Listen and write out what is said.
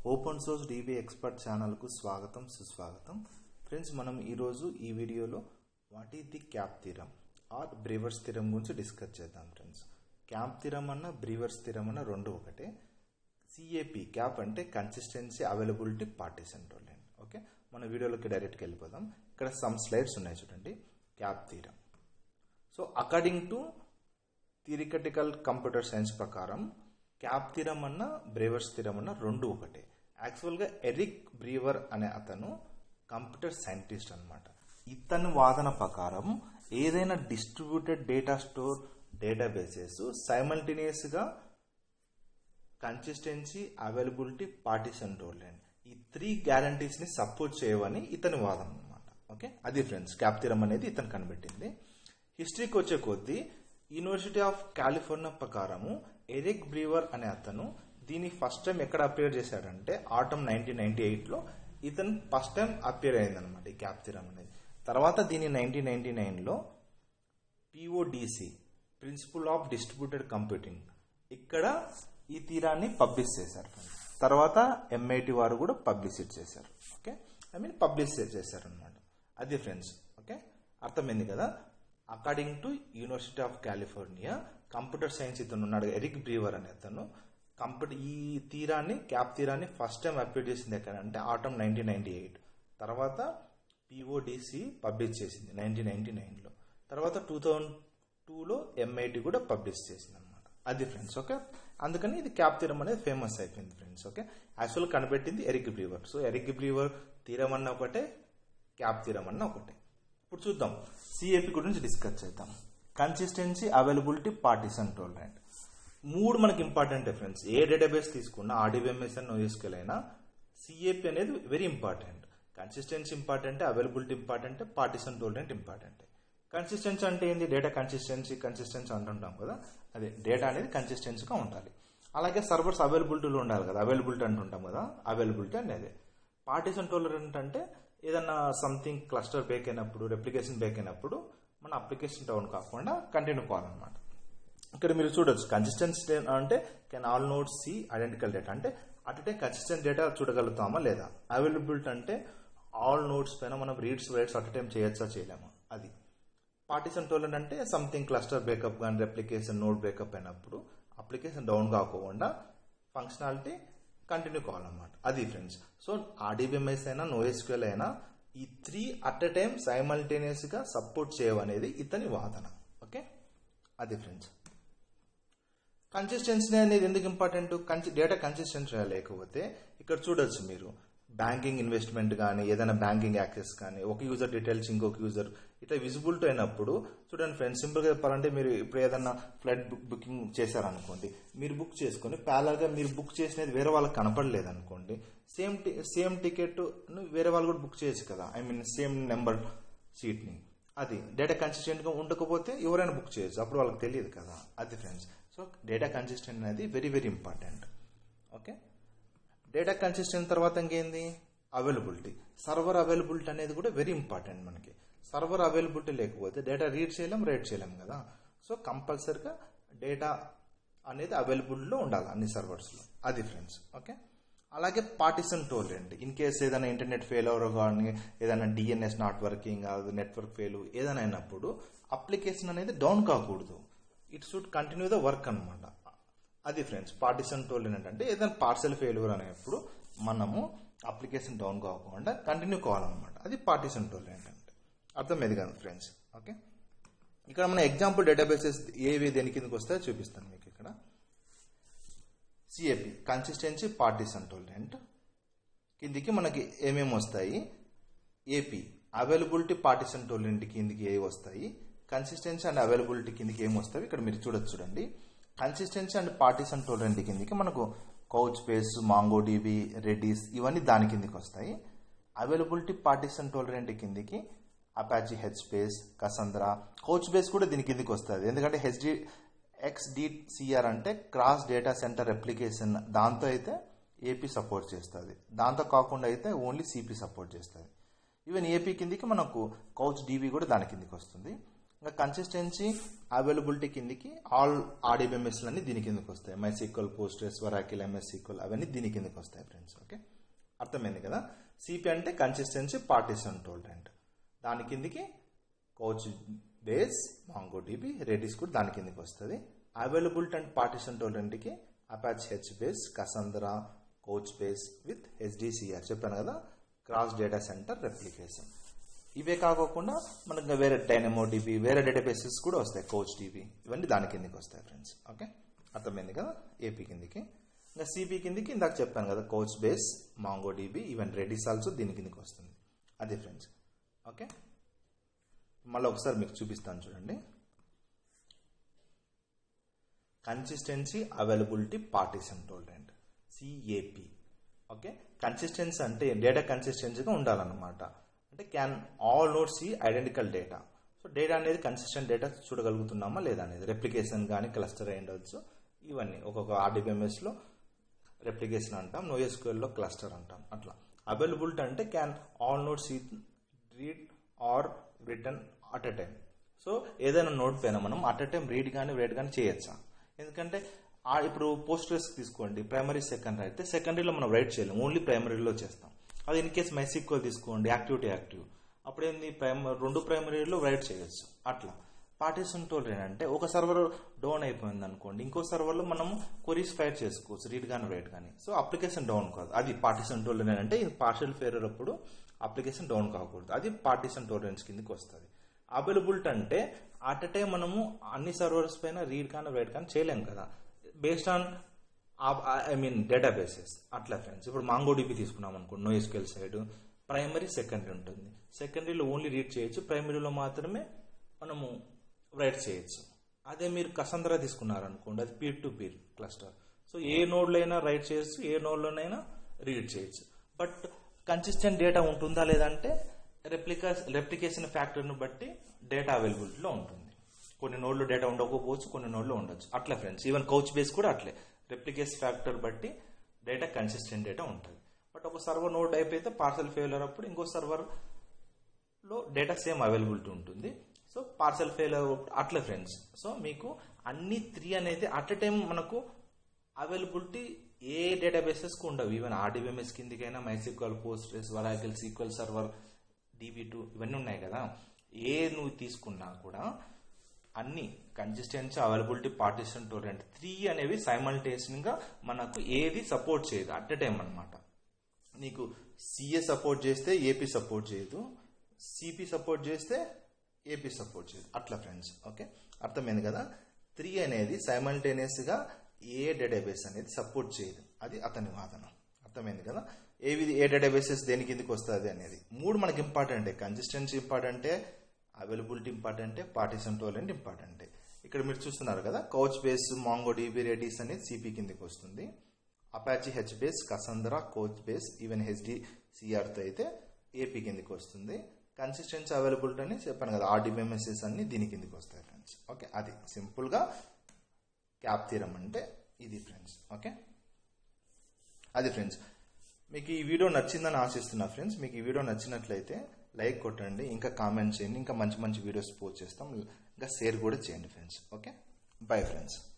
open source DB expert ఛానల్కు స్వాగతం సుస్వాగతం ఫ్రెండ్స్ మనం ఈరోజు ఈ వీడియోలో what is the CAP theorem or Brewer's theorem గురించి డిస్కస్ చేద్దాం ఫ్రెండ్స్ క్యాప్ థిరం అన్న బ్రీవర్స్ థిరం అన్న రెండు ఒకటే సిఏపి క్యాప్ అంటే consistency availability partition tolerant okay మన వీడియోలోకి డైరెక్ట్గా వెళ్ళిపోదాం ఇక్కడ సమ్ స్లైడ్స్ ఉన్నాయి చూడండి CAP theorem so according to theoretical computer science ప్రకారం క్యాప్ థిరం అన్న బ్రేవర్స్ థిరం అన్న రెండు ఒకటే యాక్చువల్గా ఎరిక్ బ్రీవర్ అనే అతను కంప్యూటర్ సైంటిస్ట్ అనమాట ఇతని వాదన ప్రకారం ఏదైనా డిస్ట్రిబ్యూటెడ్ డేటా స్టోర్ డేటాబేసెస్ సైమల్టేనియస్గా కన్సిస్టెన్సీ అవైలబిలిటీ పార్టీషన్ టోలెంట్ ఈ త్రీ గ్యారంటీస్ని సపోర్ట్ చేయవని ఇతని వాదన అనమాట ఓకే అది ఫ్రెండ్స్ క్యాప్ థిరం అనేది ఇతను కనిపెట్టింది హిస్టరీకి వచ్చే కొద్దీ యూనివర్సిటీ ఆఫ్ కాలిఫోర్నియా ప్రకారము ఎరిక్ బ్రీవర్ అనే అతను దీన్ని ఫస్ట్ టైం ఎక్కడ అపియర్ చేశాడంటే ఆటమ్ నైన్టీన్ నైన్టీ ఎయిట్లో ఇతను ఫస్ట్ టైం అపియర్ అయిందనమాట ఈ క్యాప్ థిరం అనేది తర్వాత దీన్ని నైన్టీన్ నైన్టీ నైన్లో PODC principle of distributed computing ఇక్కడ ఈ తీరాన్ని పబ్లిష్ చేశారు తర్వాత ఎంఐటి వారు కూడా పబ్లిష్ చేశారు ఓకే ఐ మీన్ పబ్లిష్ చేశారు అనమాట అది ఫ్రెండ్స్ ఓకే అర్థమైంది కదా according to university of California computer science ఇతను ఉన్నాడు ఎరిక్ బ్రీవర్ అనే అతను కంప్యూటర్ ఈ తీరాన్ని క్యాప్ తీరాన్ని ఫస్ట్ టైం అప్డేట్ చేసింది ఎక్కడ అంటే ఆటమ్ నైన్టీన్ నైన్టీ ఎయిట్ తర్వాత పిఓడిసి పబ్లిష్ చేసింది నైన్టీన్ నైన్టీ నైన్లో తర్వాత టూ థౌజండ్ టూలో ఎంఐటి కూడా పబ్లిష్ చేసింది అనమాట అది ఫ్రెండ్స్ ఓకే అందుకని ఇది క్యాప్ తీరం అనేది ఫేమస్ అయిపోయింది ఫ్రెండ్స్ ఓకే యాక్చువల్ కనిపెట్టింది Eric Brewer so Eric Brewer theorem అన్న ఒకటే క్యాప్ తీరం అన్న ఒకటే ఇప్పుడు చూద్దాం సిఏపి గురించి డిస్కస్ చేద్దాం కన్సిస్టెన్సీ అవైలబిలిటీ పార్టీషన్ టోలరెంట్ మూడు మనకి ఇంపార్టెంట్ ఫ్రెండ్స్ ఏ డేటాబేస్ తీసుకున్నా ఆర్డీబీఎంఎస్ అండ్ నోఎస్కెల్ అయినా సిఏపి అనేది very important consistency important availability important partition tolerant important consistency అంటే ఏంది డేటా కన్సిస్టెన్సీ కన్సిస్టెన్సీ అంటుంటాం కదా అదే డేటా అనేది కన్సిస్టెన్సీగా ఉండాలి అలాగే సర్వర్స్ అవైలబిలిటీలో ఉండాలి కదా అవైలబిలిటీ అంటుంటాం కదా అవైలబిలిటీ అనేది పార్టీషన్ టోలరెంట్ అంటే ఏదన్నా సంథింగ్ క్లస్టర్ బేక్ అయినప్పుడు రెప్లికేషన్ బేక్ అయినప్పుడు మన అప్లికేషన్ డౌన్ కాకుండా కంటిన్యూ కావాలన్నమాట ఇక్కడ మీరు చూడొచ్చు కన్సిస్టెన్సీ అంటే can all nodes see identical data అంటే అటుటే కన్సిస్టెంట్ డేటా చూడగలుగుతామా లేదా అవైలబిలిటీ అంటే ఆల్ నోట్స్ పైన మనం రీడ్స్ రైట్స్ అట్ టైం చేయొచ్చా చేయలేమా అది పార్టీషన్ టోలెంట్ అంటే సంథింగ్ క్లస్టర్ బ్రేకప్ కానీ రెప్లికేషన్ నోట్ బ్రేకప్ అయినప్పుడు అప్లికేషన్ డౌన్ కాకుండా ఫంక్షనాలిటీ కంటిన్యూ కావాలన్నమాట అది ఫ్రెండ్స్ సో ఆర్డీబీఎంఎస్ అయినా నోఎస్క్యూఎల్ అయినా ఈ త్రీ అట్ ఎ టైం సైమల్టేనియస్గా సపోర్ట్ చేయవనేది ఇతని వాదన ఓకే అది ఫ్రెండ్స్ కన్సిస్టెన్సీ అనేది ఎందుకు ఇంపార్టెంట్ డేటా కన్సిస్టెన్సీ లేకపోతే ఇక్కడ చూడొచ్చు మీరు బ్యాంకింగ్ ఇన్వెస్ట్మెంట్ కానీ ఏదైనా బ్యాంకింగ్ యాక్సెస్ కానీ ఒక యూజర్ డీటెయిల్స్ ఇంకొక యూజర్ ఇట్లా విజిబిలిటీ అయినప్పుడు చూడండి ఫ్రెండ్స్ సింపుల్గా చెప్పాలంటే మీరు ఇప్పుడు ఏదైనా ఫ్లైట్ బుక్ బుకింగ్ చేశారనుకోండి మీరు బుక్ చేసుకొని ప్యాలర్గా మీరు బుక్ చేసినది వేరే వాళ్ళకి కనపడలేదు అనుకోండి సేమ్ సేమ్ టికెట్ వేరే వాళ్ళు కూడా బుక్ చేయొచ్చు కదా ఐ మీన్ సేమ్ నెంబర్ సీట్ని అది డేటా కన్సిస్టెంట్గా ఉండకపోతే ఎవరైనా బుక్ చేయొచ్చు అప్పుడు వాళ్ళకి తెలియదు కదా అది ఫ్రెండ్స్ సో డేటా కన్సిస్టెంట్ అనేది very very important okay data consistent తర్వాత ఇంకేంది అవైలబిలిటీ సర్వర్ అవైలబిలిటీ అనేది కూడా వెరీ ఇంపార్టెంట్ మనకి సర్వర్ అవైలబిలిటీ లేకపోతే డేటా రీడ్ చేయలేం రైట్ చేయలేం కదా సో కంపల్సరిగా డేటా అనేది అవైలబుల్లో ఉండాలి అన్ని సర్వర్స్లో అది ఫ్రెండ్స్ ఓకే అలాగే పార్టిషన్ టోలరెంట్ ఇన్ కేస్ ఏదైనా ఇంటర్నెట్ ఫెయిల్ అవర్ కానీ ఏదైనా DNS not working network fail ఏదైనా అయినప్పుడు అప్లికేషన్ అనేది డౌన్ కాకూడదు it should continue the work అనమాట అది ఫ్రెండ్స్ పార్టిషన్ టోలరెంట్ అంటే ఏదైనా పార్సల్ ఫెయిల్యూర్ అనేప్పుడు మనము అప్లికేషన్ డౌన్ కాకుండా కంటిన్యూ కావాలన్నమాట అది పార్టిషన్ టోలరెంట్ అంటే అర్థమైంది కదా ఫ్రెండ్స్ ఓకే ఇక్కడ మన ఎగ్జాంపుల్ డేటాబేసెస్ ఏవి దేని కిందకి వస్తాయో చూపిస్తాను మీకు ఇక్కడ సిఏపి కన్సిస్టెన్సీ పార్టిషన్ టోలరెంట్ కిందికి మనకి ఏమేమి వస్తాయి ఏపీ అవైలబిలిటీ పార్టిషన్ టోలరెంట్ కిందికి ఏ వస్తాయి కన్సిస్టెన్సీ అండ్ అవైలబిలిటీ కిందికి ఏమి వస్తాయి ఇక్కడ మీరు చూడొచ్చు చూడండి కన్సిస్టెన్సీ అండ్ పార్టిషన్ టోలరెంట్ కిందికి మనకు Couchbase MongoDB Redis ఇవన్నీ దాని కిందికి వస్తాయి అవైలబిలిటీ పార్టిషన్ టోలరెంట్ కిందికి Apache HBase Cassandra Couchbase కూడా దీని కిందికి వస్తుంది ఎందుకంటే హెచ్డి ఎక్స్డిసిఆర్ అంటే క్రాస్ డేటా సెంటర్ అప్లికేషన్ దాంతో అయితే ఏపీ సపోర్ట్ చేస్తుంది దాంతో కాకుండా అయితే ఓన్లీ సిపి సపోర్ట్ చేస్తుంది ఈవెన్ ఏపీ కిందికి మనకు కౌచ్ డీబీ కూడా దాని కిందికి వస్తుంది ఇంకా కన్సిస్టెన్సీ అవైలబిలిటీ కిందికి ఆల్ ఆర్డీబీఎంఎస్ అన్ని దీని కిందకి వస్తాయి MySQL Postgres Oracle MS SQL అవన్నీ దీని కిందకి వస్తాయి ఫ్రెండ్స్ ఓకే అర్థమైంది కదా సిపి అంటే కన్సిస్టెన్సీ పార్టీషన్ టోలరెంట్ దాని కిందికి Couchbase MongoDB Redis కూడా దాని కిందకి వస్తుంది అవైలబిలిటీ అండ్ పార్టీషన్ టోలరెంట్కి Apache HBase Cassandra Couchbase with HDCR చెప్పాను కదా క్రాస్ డేటా సెంటర్ రెప్లికేషన్ ఇవే కాకుండా మనకు వేరే డైనమో డిబి వేరే డేటాబేసెస్ కూడా వస్తాయి కోచ్ డిబి ఇవన్నీ దాని కిందకి వస్తాయి ఫ్రెండ్స్ ఓకే అర్థమైంది కదా ఏపీ కిందకి ఇంకా సిపి కిందకి ఇందాక చెప్పాను కదా Couchbase MongoDB even Redis also దీని కిందకి వస్తుంది అది ఫ్రెండ్స్ ఓకే మళ్ళీ ఒకసారి మీకు చూపిస్తాను చూడండి consistency availability partition tolerant CAP okay consistency అంటే డేటా కన్సిస్టెన్సీగా ఉండాలన్నమాట అంటే క్యాన్ ఆల్ నోట్స్ ఈ ఐడెంటికల్ డేటా సో డేటా అనేది కన్సిస్టెంట్ డేటా చూడగలుగుతున్నామా లేదా అనేది రెప్లికేషన్ కానీ క్లస్టర్ అయి ఉండవచ్చు ఇవన్నీ ఒక్కొక్క ఆర్డీబీఎంఎస్లో రెప్లికేషన్ అంటాం నోఎస్క్యూఎల్లో క్లస్టర్ అంటాం అట్లా అవైలబిలిటీ అంటే క్యాన్ ఆల్ నోట్స్ ఈ read or return at a time so ఏదైనా నోట్ పైన మనం అట్ ఎ టైం రీడ్ కానీ రైట్ కానీ చేయొచ్చా ఎందుకంటే ఆ ఇప్పుడు పోస్టర్స్ తీసుకోండి ప్రైమరీ సెకండరీ అయితే సెకండరీలో మనం రైట్ చేయలేము ఓన్లీ ప్రైమరీలో చేస్తాం అది ఇన్ కేస్ మైసిక్వల్ తీసుకోండి యాక్టివిటీ యాక్టివ్ అప్పుడు ఏంది ప్రైమరీ రెండు ప్రైమరీలో రైట్ చేయొచ్చు అట్లా పార్టీషన్ టోల్ ఏంటంటే ఒక సర్వర్ డౌన్ అయిపోయింది అనుకోండి ఇంకో సర్వర్లో మనం కొరీస్ ఫైర్ చేసుకోవచ్చు రీడ్ కానీ రైట్ కానీ సో అప్లికేషన్ డౌన్ కాదు అది పార్టీషన్ టోల్ అంటే ఇది పార్షల్ ఫెయిర్ అప్పుడు అప్లికేషన్ డౌన్ కాకూడదు అది పార్టీషన్ టోలరెన్స్ కిందకి వస్తుంది అవైలబిలిటీ అంటే అట్ ఎ టైం మనము అన్ని సర్వర్స్ పైన రీడ్ కానీ రైట్ కానీ చేయలేం కదా based on I mean databases అట్లా ఫ్రెండ్స్ ఇప్పుడు మాంగోడిబి తీసుకున్నాం అనుకోండి నోఎస్కెల్ సైడ్ ప్రైమరీ సెకండరీ ఉంటుంది సెకండరీలో ఓన్లీ రీడ్ చేయొచ్చు ప్రైమరీలో మాత్రమే మనము రైట్ చేయొచ్చు అదే మీరు కసంద్రా తీసుకున్నారనుకోండి అది peer to peer cluster so ఏ నోడ్లో అయినా రైట్ చేయొచ్చు ఏ నోడ్లోనైనా రీడ్ చేయొచ్చు బట్ కన్సిస్టెంట్ డేటా ఉంటుందా లేదంటే రెప్లికా రెప్లికేషన్ ఫ్యాక్టర్ను బట్టి డేటా అవైలబిలిటీలో ఉంటుంది కొన్ని నోడ్లు డేటా ఉండకపోవచ్చు కొన్ని నోడ్లు ఉండొచ్చు అట్లా ఫ్రెండ్స్ ఈవెన్ కౌచ్ బేస్ కూడా అట్లే రెప్లికేషన్ ఫ్యాక్టర్ బట్టి డేటా కన్సిస్టెంట్ డేటా ఉంటుంది బట్ ఒక సర్వర్ నోడ్ అయిపోతే పార్సల్ ఫెయిలర్ అప్పుడు ఇంకో సర్వర్ లో డేటా సేమ్ అవైలబిలిటీ ఉంటుంది సో పార్సల్ ఫెయిల్ అట్లా ఫ్రెండ్స్ సో మీకు అన్ని త్రీ అనేది అట్ ఎ టైం మనకు అవైలబిలిటీ ఏ డేటాబేసెస్కి ఉండవు ఈవెన్ ఆర్డీబీఎంఎస్ కిందికైనా MySQL Postgres Oracle SQL server DB two ఇవన్నీ ఉన్నాయి కదా ఏ నువ్వు తీసుకున్నా కూడా అన్ని consistency availability partition tolerant three అనేవి సైమల్టేషన్గా మనకు ఏది సపోర్ట్ చేయదు అట్ ఎ టైం అనమాట నీకు సిఏ సపోర్ట్ చేస్తే ఏపీ సపోర్ట్ చేయదు సిపి సపోర్ట్ చేస్తే ఏపీ సపోర్ట్ చేయదు అట్లా ఫ్రెండ్స్ ఓకే అర్థమైంది కదా త్రీ అనేది సైమల్టేనియస్గా ఏ డేటాబేస్ అనేది సపోర్ట్ చేయదు అది అతని వాదన అర్థమైంది కదా ఏవి ఏ డేటాబేసెస్ దేని కిందకి వస్తుంది అనేది మూడు మనకి ఇంపార్టెంటే కన్సిస్టెన్సీ ఇంపార్టెంటే అవైలబిలిటీ ఇంపార్టెంటే పార్టీషన్ టోలెంట్ ఇంపార్టెంటే ఇక్కడ మీరు చూస్తున్నారు కదా Couchbase MongoDB Redis అనేది సిపి కిందకి వస్తుంది Apache HBase Cassandra Couchbase even HD సిఆర్తో అయితే ఏపీ కిందకి వస్తుంది కన్సిస్టెన్సీ అవైలబిలిటీ అని చెప్పాను కదా ఆర్డీబీఎంఎస్ఎస్ అన్ని దీని కిందకి వస్తాయి ఫ్రెండ్స్ ఓకే అది సింపుల్గా క్యాప్ తీరం అంటే ఇది ఫ్రెండ్స్ ఓకే అది ఫ్రెండ్స్ మీకు ఈ వీడియో నచ్చిందని ఆశిస్తున్నా ఫ్రెండ్స్ మీకు ఈ వీడియో నచ్చినట్లయితే లైక్ కొట్టండి ఇంకా కామెంట్ చేయండి ఇంకా మంచి మంచి వీడియోస్ పోస్ట్ చేస్తాం ఇంకా షేర్ కూడా చేయండి ఫ్రెండ్స్ ఓకే బై ఫ్రెండ్స్